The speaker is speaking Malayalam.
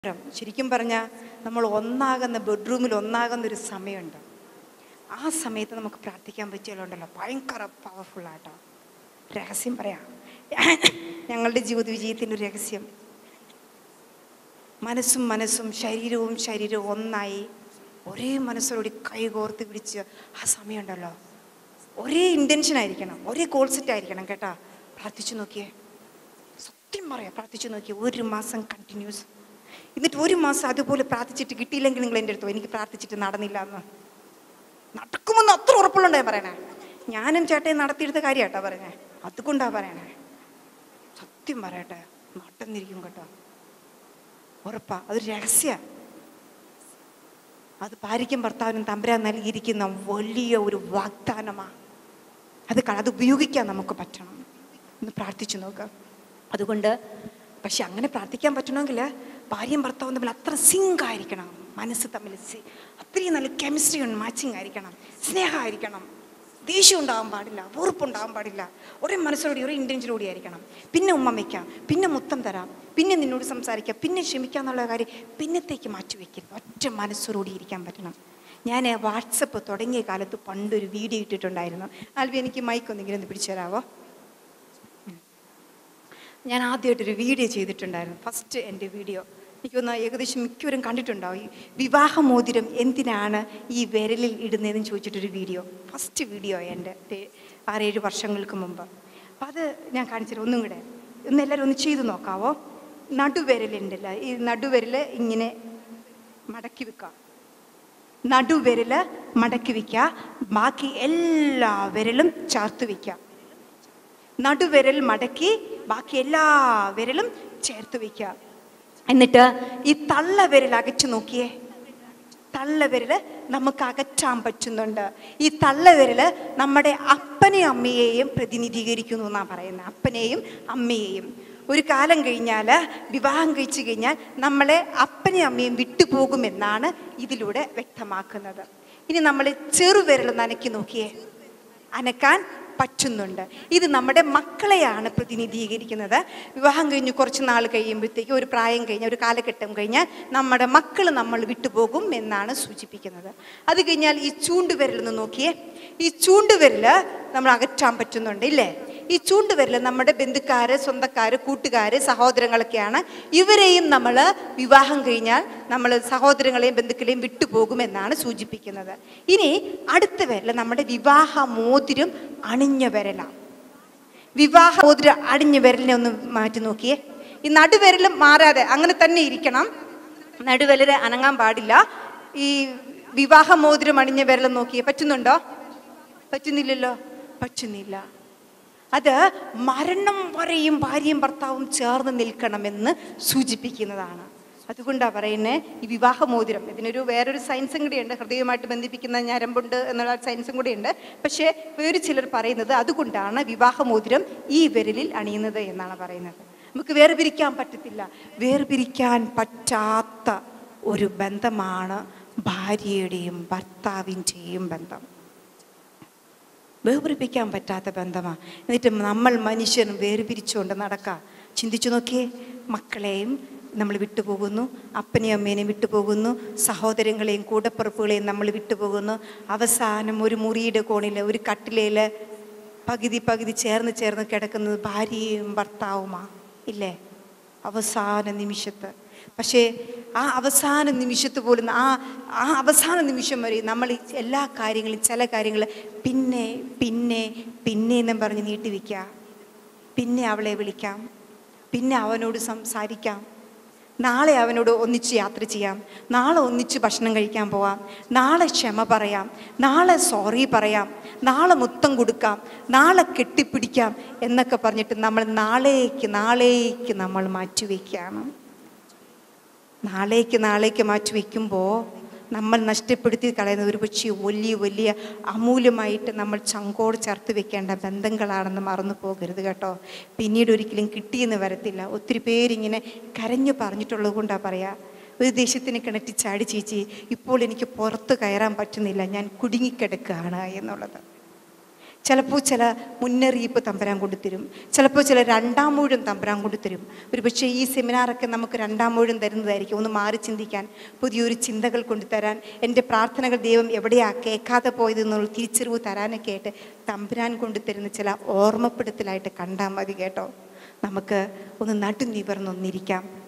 ശരിക്കും പറഞ്ഞാൽ നമ്മൾ ഒന്നാകുന്ന ബെഡ്റൂമിൽ ഒന്നാകുന്ന ഒരു സമയമുണ്ട് ആ സമയത്ത് നമുക്ക് പ്രാർത്ഥിക്കാൻ പറ്റിയാലുണ്ടല്ലോ ഭയങ്കര പവർഫുള്ളാട്ടോ രഹസ്യം പറയാം ഞങ്ങളുടെ ജീവിത വിജയത്തിൻ്റെ ഒരു രഹസ്യം മനസ്സും മനസ്സും ശരീരവും ശരീരവും ഒന്നായി ഒരേ മനസ്സോടുകൂടി കൈകോർത്ത് പിടിച്ച് ആ സമയമുണ്ടല്ലോ ഒരേ ഇൻറ്റൻഷൻ ആയിരിക്കണം ഒരേ കോൾസെറ്റ് ആയിരിക്കണം കേട്ടാ പ്രാർത്ഥിച്ചു നോക്കിയേ സത്യം പറയാം പ്രാർത്ഥിച്ചു നോക്കിയേ ഒരു മാസം കണ്ടിന്യൂസ് എന്നിട്ട് ഒരു മാസം അതുപോലെ പ്രാർത്ഥിച്ചിട്ട് കിട്ടിയില്ലെങ്കിൽ നിങ്ങൾ എൻ്റെ അടുത്ത് വാ, എനിക്ക് പ്രാർത്ഥിച്ചിട്ട് നടന്നില്ല എന്ന് നടക്കുമെന്ന് അത്ര ഉറപ്പുള്ളണ്ടേ പറയണേ ഞാനും ചേട്ടയെ നടത്തിയെടുത്ത കാര്യമാട്ടോ പറഞ്ഞേ അതുകൊണ്ടാ പറയണേ സത്യം പറയട്ടെ നടന്നിരിക്കും കേട്ടോ ഉറപ്പാ അതൊരു രഹസ്യ അത് ഭാര്യയ്ക്കും ഭർത്താവിനും തമ്പരാൻ നൽകിയിരിക്കുന്ന വലിയ ഒരു വാഗ്ദാനമാണ് അത് ക- അത് ഉപയോഗിക്കാൻ നമുക്ക് പറ്റണം ഒന്ന് പ്രാർത്ഥിച്ചു നോക്കുക അതുകൊണ്ട് പക്ഷെ അങ്ങനെ പ്രാർത്ഥിക്കാൻ പറ്റണമെങ്കിൽ ഭാര്യയും ഭർത്താവും തമ്മിൽ അത്ര സിങ്ക് ആയിരിക്കണം മനസ്സ് തമ്മിൽ സി- അത്രയും നല്ല കെമിസ്ട്രി മാച്ചിങ് ആയിരിക്കണം സ്നേഹമായിരിക്കണം ദേഷ്യം ഉണ്ടാകാൻ പാടില്ല വെറുപ്പുണ്ടാകാൻ പാടില്ല ഒരേ മനസ്സോടെ ഒരേ ഇൻറ്റൻഷനോടെ ആയിരിക്കണം പിന്നെ ഉമ്മ വയ്ക്കാം പിന്നെ മുത്തം തരാം പിന്നെ നിന്നോട് സംസാരിക്കാം പിന്നെ ക്ഷമിക്കാം എന്നുള്ള കാര്യം പിന്നത്തേക്ക് മാറ്റി വയ്ക്കരുത് ഒറ്റ മനസ്സോടുകൂടി ഇരിക്കാൻ പറ്റണം ഞാൻ വാട്സപ്പ് തുടങ്ങിയ കാലത്ത് പണ്ടൊരു വീഡിയോ ഇട്ടിട്ടുണ്ടായിരുന്നു ആൽവി എനിക്ക് മൈക്ക് ഒന്നിങ്ങനെ ഒന്ന് പിടിച്ചു തരാവോ ഞാൻ ആദ്യമായിട്ടൊരു വീഡിയോ ചെയ്തിട്ടുണ്ടായിരുന്നു ഫസ്റ്റ് എൻ്റെ വീഡിയോ എനിക്കൊന്ന് ഏകദേശം മിക്കവരും കണ്ടിട്ടുണ്ടാവും ഈ വിവാഹമോതിരം എന്തിനാണ് ഈ വിരലിൽ ഇടുന്നതെന്ന് ചോദിച്ചിട്ടൊരു വീഡിയോ ഫസ്റ്റ് വീഡിയോ എൻ്റെ ദേ- ആറേഴ് വർഷങ്ങൾക്ക് മുമ്പ് അപ്പം അത് ഞാൻ കാണിച്ചിട്ട് ഒന്നും കൂടെ ഒന്ന് എല്ലാവരും ഒന്ന് ചെയ്ത് നോക്കാവോ നടുവിരലുണ്ടല്ല ഈ നടുവിരൽ ഇങ്ങനെ മടക്കി വെക്കാം നടുവിരൽ മടക്കി വയ്ക്കുക ബാക്കി എല്ലാ വിരലും ചേർത്ത് വയ്ക്കുക നടുവിരൽ മടക്കി ബാക്കി എല്ലാ വിരലും ചേർത്ത് വയ്ക്കുക എന്നിട്ട് ഈ തള്ള വിരൽ അകച്ചു നോക്കിയേ തള്ള വിരല് നമുക്ക് അകറ്റാൻ പറ്റുന്നുണ്ട് ഈ തള്ള വിരല് നമ്മുടെ അപ്പനെയും അമ്മയെയും പ്രതിനിധീകരിക്കുന്നു എന്നാണ് പറയുന്നത് അപ്പനെയും അമ്മയെയും ഒരു കാലം കഴിഞ്ഞാൽ വിവാഹം കഴിച്ചു കഴിഞ്ഞാൽ നമ്മളെ അപ്പനെയും അമ്മയും വിട്ടുപോകുമെന്നാണ് ഇതിലൂടെ വ്യക്തമാക്കുന്നത് ഇനി നമ്മൾ ചെറുവിരൽ നനക്കി നോക്കിയേ അനക്കാൻ പറ്റുന്നുണ്ട് ഇത് നമ്മുടെ മക്കളെയാണ് പ്രതിനിധീകരിക്കുന്നത് വിവാഹം കഴിഞ്ഞ് കുറച്ച് നാൾ കഴിയുമ്പോഴത്തേക്ക് ഒരു പ്രായം കഴിഞ്ഞ ഒരു കാലഘട്ടം കഴിഞ്ഞാൽ നമ്മുടെ മക്കൾ നമ്മൾ വിട്ടുപോകും എന്നാണ് സൂചിപ്പിക്കുന്നത് അത് കഴിഞ്ഞാൽ ഈ ചൂണ്ടുവിരലൊന്ന് നോക്കിയേ ഈ ചൂണ്ടുവിരൽ നമ്മൾ അകറ്റാൻ പറ്റുന്നുണ്ട് ഇല്ലേ ഈ ചൂണ്ടുവിരൽ നമ്മുടെ ബന്ധുക്കാര് സ്വന്തക്കാര് കൂട്ടുകാര് സഹോദരങ്ങളൊക്കെയാണ് ഇവരെയും നമ്മൾ വിവാഹം കഴിഞ്ഞാൽ നമ്മൾ സഹോദരങ്ങളെയും ബന്ധുക്കളെയും വിട്ടുപോകുമെന്നാണ് സൂചിപ്പിക്കുന്നത് ഇനി അടുത്ത വിരൽ നമ്മുടെ വിവാഹ മോതിരം അണിഞ്ഞ വിരലാണ് വിവാഹ മോതിരം അണിഞ്ഞ വിരലിനെ ഒന്ന് മാറ്റി നോക്കിയേ ഈ നടുവിരൽ മാറാതെ അങ്ങനെ തന്നെ ഇരിക്കണം നടുവിരൽ അനങ്ങാൻ പാടില്ല ഈ വിവാഹ മോതിരം അണിഞ്ഞ വിരൽ നോക്കിയേ പറ്റുന്നുണ്ടോ പറ്റുന്നില്ലല്ലോ പറ്റുന്നില്ല അത് മരണം വരെയും ഭാര്യയും ഭർത്താവും ചേർന്ന് നിൽക്കണമെന്ന് സൂചിപ്പിക്കുന്നതാണ് അതുകൊണ്ടാണ് പറയുന്നത് ഈ വിവാഹമോതിരം ഇതിനൊരു വേറൊരു സയൻസും കൂടിയുണ്ട് ഹൃദയവുമായിട്ട് ബന്ധിപ്പിക്കുന്ന ഞരമ്പുണ്ട് എന്നുള്ള സയൻസും കൂടിയുണ്ട് പക്ഷേ വേറെ ചിലർ പറയുന്നത് അതുകൊണ്ടാണ് വിവാഹമോതിരം ഈ വിരലിൽ അണിയുന്നത് എന്നാണ് പറയുന്നത് നമുക്ക് വേർപിരിക്കാൻ പറ്റത്തില്ല വേർപിരിക്കാൻ പറ്റാത്ത ഒരു ബന്ധമാണ് ഭാര്യയുടെയും ഭർത്താവിൻ്റെയും ബന്ധം വേർപിരിപ്പിക്കാൻ പറ്റാത്ത ബന്ധമാണ് എന്നിട്ട് നമ്മൾ മനുഷ്യൻ വേർപിരിച്ചുകൊണ്ട് നടക്കുക ചിന്തിച്ചു നോക്കിയേ മക്കളെയും നമ്മൾ വിട്ടുപോകുന്നു അപ്പനെയും അമ്മേനെയും വിട്ടുപോകുന്നു സഹോദരങ്ങളെയും കൂടപ്പിറപ്പുകളെയും നമ്മൾ വിട്ടുപോകുന്നു അവസാനം ഒരു മുറിയുടെ കോണിൽ ഒരു കട്ടിലയിൽ പകുതി പകുതി ചേർന്ന് ചേർന്ന് കിടക്കുന്നത് ഭാര്യയും ഭർത്താവുമാ ഇല്ലേ അവസാന നിമിഷത്ത് പക്ഷേ ആ അവസാന നിമിഷത്ത് പോലും ആ ആ അവസാന നിമിഷം വരെ നമ്മൾ ഈ എല്ലാ കാര്യങ്ങളും ചില കാര്യങ്ങൾ പിന്നെ പിന്നെ പിന്നെ എന്നും പറഞ്ഞ് നീട്ടിവെക്കുക പിന്നെ അവളെ വിളിക്കാം പിന്നെ അവനോട് സംസാരിക്കാം നാളെ അവനോട് ഒന്നിച്ച് യാത്ര ചെയ്യാം നാളെ ഒന്നിച്ച് ഭക്ഷണം കഴിക്കാൻ പോവാം നാളെ ക്ഷമ പറയാം നാളെ സോറി പറയാം നാളെ മുത്തം കൊടുക്കാം നാളെ കെട്ടിപ്പിടിക്കാം എന്നൊക്കെ പറഞ്ഞിട്ട് നമ്മൾ നാളേക്ക് നാളേക്ക് നമ്മൾ മാറ്റിവെക്കുകയാണ് നാളേക്ക് നാളേക്ക് മാറ്റി വയ്ക്കുമ്പോൾ നമ്മൾ നഷ്ടപ്പെടുത്തി കളയുന്ന ഒരു പക്ഷേ വലിയ വലിയ അമൂല്യമായിട്ട് നമ്മൾ ചങ്കോട് ചേർത്ത് വെക്കേണ്ട ബന്ധങ്ങളാണെന്ന് മറന്നു പോകരുത് കേട്ടോ പിന്നീട് ഒരിക്കലും കിട്ടിയെന്ന് വരത്തില്ല ഒത്തിരി പേരിങ്ങനെ കരഞ്ഞു പറഞ്ഞിട്ടുള്ളത് കൊണ്ടാണ് പറയാ ഒരു ദേശത്തിന് കിണറ്റി ചാടി ചേച്ചി ഇപ്പോൾ എനിക്ക് പുറത്ത് കയറാൻ പറ്റുന്നില്ല ഞാൻ കുടുങ്ങിക്കിടക്കുകയാണ് എന്നുള്ളത് ചിലപ്പോൾ ചില മുന്നറിയിപ്പ് തമ്പരാൻ കൊണ്ടുതരും ചിലപ്പോൾ ചില രണ്ടാം മൂഴം തമ്പരാൻ കൊണ്ടുതരും ഒരു പക്ഷേ ഈ സെമിനാറൊക്കെ നമുക്ക് രണ്ടാം മൂഴം തരുന്നതായിരിക്കും ഒന്ന് മാറി ചിന്തിക്കാൻ പുതിയൊരു ചിന്തകൾ കൊണ്ടുതരാൻ എൻ്റെ പ്രാർത്ഥനകൾ ദൈവം എവിടെയാ കേൾക്കാതെ പോയതെന്നുള്ള തിരിച്ചറിവ് തരാനൊക്കെ ആയിട്ട് തമ്പുരാൻ കൊണ്ടുതരുന്ന ചില ഓർമ്മപ്പെടുത്തലായിട്ട് കണ്ടാൽ മതി കേട്ടോ നമുക്ക് ഒന്ന് നട്ടു നിവർന്നൊന്നിരിക്കാം